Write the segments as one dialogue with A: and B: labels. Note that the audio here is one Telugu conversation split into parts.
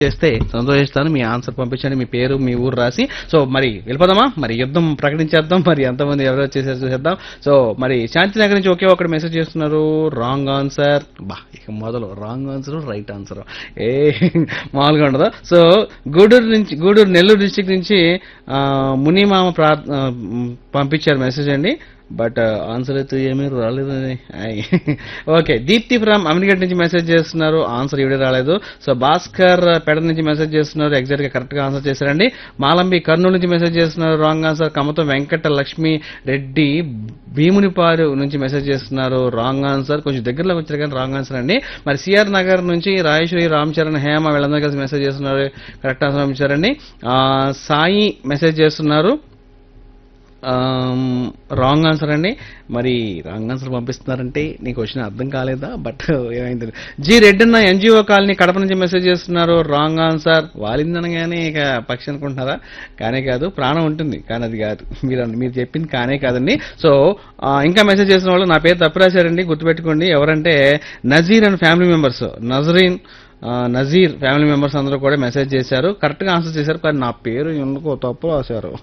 A: చేస్తే సంతోషిస్తాను మీ ఆన్సర్ పంపించండి మీ పేరు మీ ఊరు రాసి సో మరి వెళ్ళిపోదామా మరి యుద్ధం ప్రకటించేద్దాం మరి ఎంతమంది ఎవరో చేసేది చూసేద్దాం సో మరి శాంతినగర్ నుంచి ఒకే ఒకటి మెసేజ్ చేస్తున్నారు రాంగ్ ఆన్సర్ బా ఇక మొదలు రాంగ్ ఆన్సర్ రైట్ ఆన్సర్ ఏ మామూలుగా ఉండదు సో గూడూరు నుంచి గూడూరు నెల్లూరు డిస్టిక్ నుంచి ఆ, మునిమామ ప్రా ఆ, పంపించారు మెసేజ్ అండి బట్ ఆన్సర్ అయితే ఏమీ రాలేదు ఓకే దీప్తి ఫ్రమ్ అమెరికట్ నుంచి మెసేజ్ చేస్తున్నారు ఆన్సర్ ఇవిడే రాలేదు సో భాస్కర్ పెడ నుంచి మెసేజ్ చేస్తున్నారు ఎగ్జాక్ట్ గా కరెక్ట్ గా ఆన్సర్ చేశారండి మాలంబి కర్నూలు నుంచి మెసేజ్ చేస్తున్నారు రాంగ్ ఆన్సర్ కమతం వెంకట లక్ష్మి రెడ్డి భీమునిపారు నుంచి మెసేజ్ చేస్తున్నారు రాంగ్ ఆన్సర్ కొంచెం దగ్గరలో వచ్చారు కానీ రాంగ్ ఆన్సర్ అండి మరి సిఆర్ నగర్ నుంచి రాజేశ్వరి రామ్ చరణ్ హేమ వీళ్ళందరూ కలిసి మెసేజ్ చేస్తున్నారు కరెక్ట్ ఆన్సర్ పంపించారండి ఆ, సాయి మెసేజ్ చేస్తున్నారు రాంగ్ ఆన్సర్ అండి మరి రాంగ్ ఆన్సర్ పంపిస్తున్నారంటే నీకు వచ్చిన అర్థం కాలేదా బట్ ఏమైంది జి రెడ్డి అన్న ఎన్జిఓ కాలనీ కడప నుంచి మెసేజ్ చేస్తున్నారు రాంగ్ ఆన్సర్ వాలిందనగానే ఇక పక్షి అనుకుంటున్నారా కానే కాదు ప్రాణం ఉంటుంది కానీ అది కాదు మీరు అన్న- మీరు చెప్పింది కానే కాదండి సో ఆ, ఇంకా మెసేజ్ చేసిన వాళ్ళు నా పేరు తప్పు రాశారండి గుర్తుపెట్టుకోండి ఎవరంటే Nazir and family members Nazreen ఆ, నజీర్ ఫ్యామిలీ మెంబర్స్ అందరూ కూడా మెసేజ్ చేశారు కరెక్ట్ గా ఆన్సర్ చేశారు కానీ నా పేరు ఎందుకో తప్పు రాశారు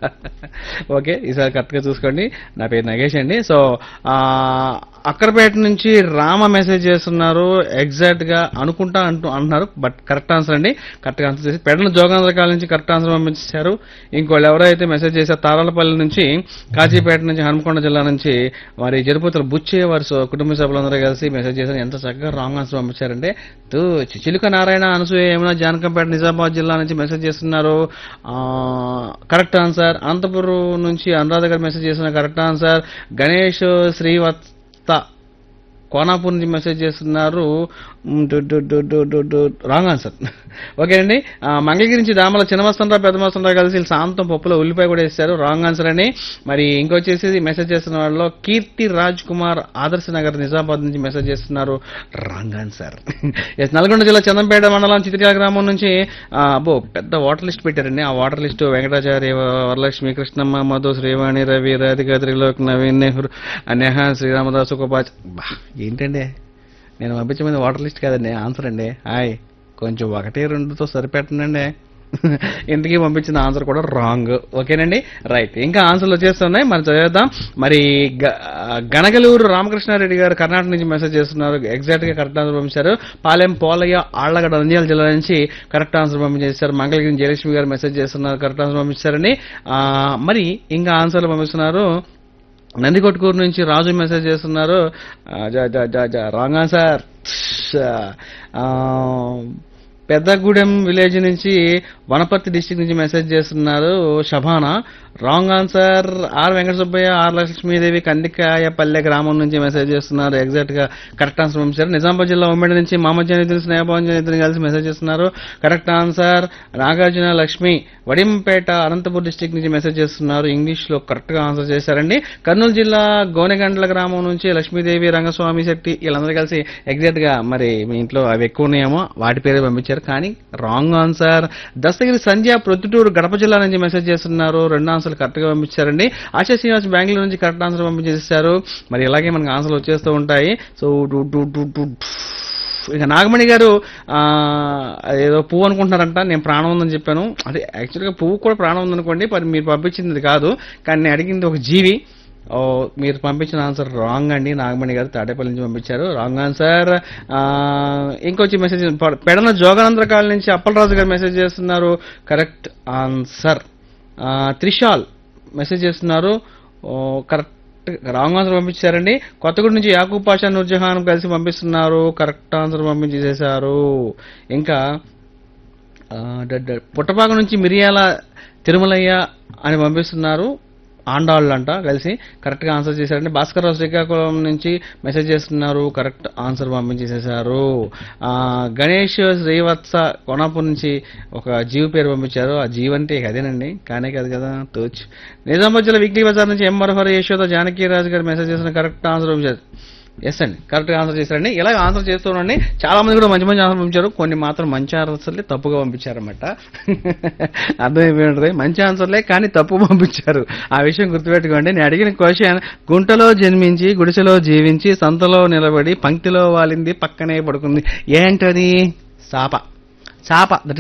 A: ఓకే ఈసారి కరెక్ట్ గా చూసుకోండి నా పేరు నగేష్ అండి సో ఆ, అక్కరపేట నుంచి రామ మెసేజ్ చేస్తున్నారు ఎగ్జాక్ట్ గా అనుకుంటా అంటూ అంటున్నారు బట్ కరెక్ట్ ఆన్సర్ అండి కరెక్ట్ గా ఆన్సర్ చేసి పెడల జోగాంధ్రకాల నుంచి కరెక్ట్ ఆన్సర్ పంపించారు ఇంకోళ్ళు ఎవరైతే మెసేజ్ చేశారు తారాలపల్లి నుంచి కాజీపేట నుంచి హనుమకొండ జిల్లా నుంచి మరి జరుపుతుల బుచ్చే వారి సో- కుటుంబ సభ్యులందరూ కలిసి మెసేజ్ చేశారు ఎంత చక్కగా రాంగ్ ఆన్సర్ పంపించారంటే తో చిలుక నారాయణ అనసూయ యమున జానకంపేట నిజామాబాద్ జిల్లా నుంచి మెసేజ్ చేస్తున్నారు ఆ, కరెక్ట్ ఆన్సర్ అనంతపురం నుంచి అనురాధ గారు మెసేజ్ చేస్తున్నారు కరెక్ట్ ఆన్సర్ గణేష్ శ్రీవత్త కోనాపూర్ నుంచి మెసేజ్ చేస్తున్నారు మ్, డు- డు- డు- డు- డు- డు- రాంగ్ ఆన్సర్ ఓకే అండి ఆ, మంగళగిరి నుంచి దామల చిన్నమస్తంరావు పెద్ద మస్తంరావు కలిసి వీళ్ళు సాంతం పప్పులో ఉల్లిపాయ కూడా వేస్తారు రాంగ్ ఆన్సర్ అని మరి ఇంకొచ్చేసి మెసేజ్ చేస్తున్న వాళ్ళలో కీర్తి రాజ్ కుమార్ ఆదర్శ నగర్ నిజామాబాద్ నుంచి మెసేజ్ చేస్తున్నారు రాంగ్ ఆన్సర్ ఎస్ నల్గొండ జిల్లా చందంపేట మండలం చిత్రికా గ్రామం నుంచి ఆ, అబ్బో పెద్ద వాటర్ లిస్ట్ పెట్టారండి ఆ వాటర్ లిస్ట్ వెంకటాచార్య వరలక్ష్మి కృష్ణమ్మ మధు శ్రీవాణి రవి రాధిక త్రిలోక్ నవీన్ నెహ్రూ నెహా శ్రీరామదాసు కోపాచ్ బా ఏంటండి నేను పంపించమంది వాటర్ లిస్ట్ కాదండి ఆన్సర్ అండి హాయ్ కొంచెం ఒకటి రెండుతో సరిపెట్టనండి ఇంతకీ పంపించిన ఆన్సర్ కూడా రాంగ్ ఓకేనండి రైట్ ఇంకా ఆన్సర్లు వచ్చేస్తున్నాయి మరి చదివేద్దాం మరి గ- గనగలూరు రామకృష్ణారెడ్డి గారు కర్ణాటక నుంచి మెసేజ్ చేస్తున్నారు ఎగ్జాక్ట్ గా కరెక్ట్ ఆన్సర్ పంపించారు పాలెం పోలయ్య ఆళ్లగడ్డ నంద్యాల జిల్లా నుంచి కరెక్ట్ ఆన్సర్ పంపించేశారు మంగళగిరి జయలక్ష్మి గారు మెసేజ్ చేస్తున్నారు కరెక్ట్ ఆన్సర్ పంపించారని ఆ, మరి ఇంకా ఆన్సర్లు పంపిస్తున్నారు నందికొట్కూరు నుంచి రాజు మెసేజ్ చేస్తున్నారు ఆ, జా జా జా జా రాంగ్ ఆన్సర్ ఆ, పెద్దగూడెం విలేజ్ నుంచి వనపర్తి డిస్టిక్ నుంచి మెసేజ్ చేస్తున్నారు Shabana wrong answer R Venkata Subbaiah R Lakshmidevi Kandikayapalle గ్రామం నుంచి మెసేజ్ చేస్తున్నారు ఎగ్జాక్ట్ గా కరెక్ట్ ఆన్సర్ పంపించారు నిజామాబాద్ జిల్లా ఉమ్మడి నుంచి మామజనితులు స్నేహభవన్ కలిసి మెసేజ్ చేస్తున్నారు కరెక్ట్ ఆన్సర్ నాగార్జున లక్ష్మి వడింపేట అనంతపూర్ డిస్టిక్ నుంచి మెసేజ్ చేస్తున్నారు ఇంగ్లీష్ లో కరెక్ట్ గా ఆన్సర్ చేశారండి కర్నూలు జిల్లా గోనెగండ్ల గ్రామం నుంచి లక్ష్మీదేవి రంగస్వామి శెట్టి వీళ్ళందరూ కలిసి ఎగ్జాక్ట్ గా మరి మీ ఇంట్లో అవి ఎక్కువ ఉన్నాయేమో వాటి పేరే పంపించారు కానీ రాంగ్ ఆన్సర్ దస్తగిరి సంధ్య ప్రొద్దుటూరు గడప జిల్లా నుంచి మెసేజ్ చేస్తున్నారు రెండు ఆన్సర్లు కరెక్ట్ గా పంపించారండి ఆశా శ్రీనివాస్ బెంగళూరు నుంచి కరెక్ట్ ఆన్సర్ పంపించేశారు మరి ఇలాగే మనకి ఆన్సర్లు వచ్చేస్తూ ఉంటాయి సో డు- డు- డు- డు- ఇక నాగమణి గారు ఆ, ఏదో పువ్వు అనుకుంటున్నారంట నేను ప్రాణం ఉందని చెప్పాను అదే యాక్చువల్గా పువ్వు కూడా ప్రాణం ఉందనుకోండి మరి మీరు పంపించింది అది కాదు కానీ నేను అడిగింది ఒక జీవి ఓ, మీరు పంపించిన ఆన్సర్ రాంగ్ అండి నాగమణి గారు తాడేపల్లి నుంచి పంపించారు రాంగ్ ఆన్సర్ ఇంకొచ్చి మెసేజ్ పెడన జోగానంద్ర కాలనీ నుంచి అప్పలరాజు గారు మెసేజ్ చేస్తున్నారు కరెక్ట్ ఆన్సర్ త్రిషాల్ మెసేజ్ చేస్తున్నారు ఓ, కరెక్ట్ రాంగ్ ఆన్సర్ పంపించారండి కొత్తగూడ నుంచి యాకూబ్ పాషా నూర్జహాన్ కలిసి పంపిస్తున్నారు కరెక్ట్ ఆన్సర్ పంపించేశారు ఇంకా ఆ, డ- డ- పుట్టపాక నుంచి మిరియాల తిరుమలయ్య అని పంపిస్తున్నారు ఆండాళ్ళు అంట కలిసి కరెక్ట్ గా ఆన్సర్ చేశారండి భాస్కర్ రావు శ్రీకాకుళం నుంచి మెసేజ్ చేస్తున్నారు కరెక్ట్ ఆన్సర్ పంపించేసేసారు ఆ, గణేష్ శ్రీవత్స కోనాపూర్ నుంచి ఒక జీవి పేరు పంపించారు ఆ జీవ్ అంటే ఇక అదేనండి కానే కాదు కదా తోచ్ నిజామాబాద్ జిల్లా వీక్లీ బజార్ నుంచి ఎం మరహర్ యశోద జానకి రాజు గారు మెసేజ్ చేసిన కరెక్ట్ ఆన్సర్ పంపించారు ఎస్ అండి కరెక్ట్ గా ఆన్సర్ చేశారండి ఇలా ఆన్సర్ చేస్తున్నాండి చాలా మంది కూడా మంచి మంచి ఆన్సర్ పంపించారు కొన్ని మాత్రం మంచి ఆన్సర్లే తప్పుగా పంపించారన్నమాట అర్థమైపోయి ఉంటుంది మంచి ఆన్సర్లే కానీ తప్పు పంపించారు ఆ విషయం గుర్తుపెట్టుకోండి నేను అడిగిన క్వశ్చన్ గుంటలో జన్మించి గుడిసెలో జీవించి సంతలో నిలబడి పంక్తిలో వాలింది పక్కనే పడుకుంది ఏంటది సాప చాప దట్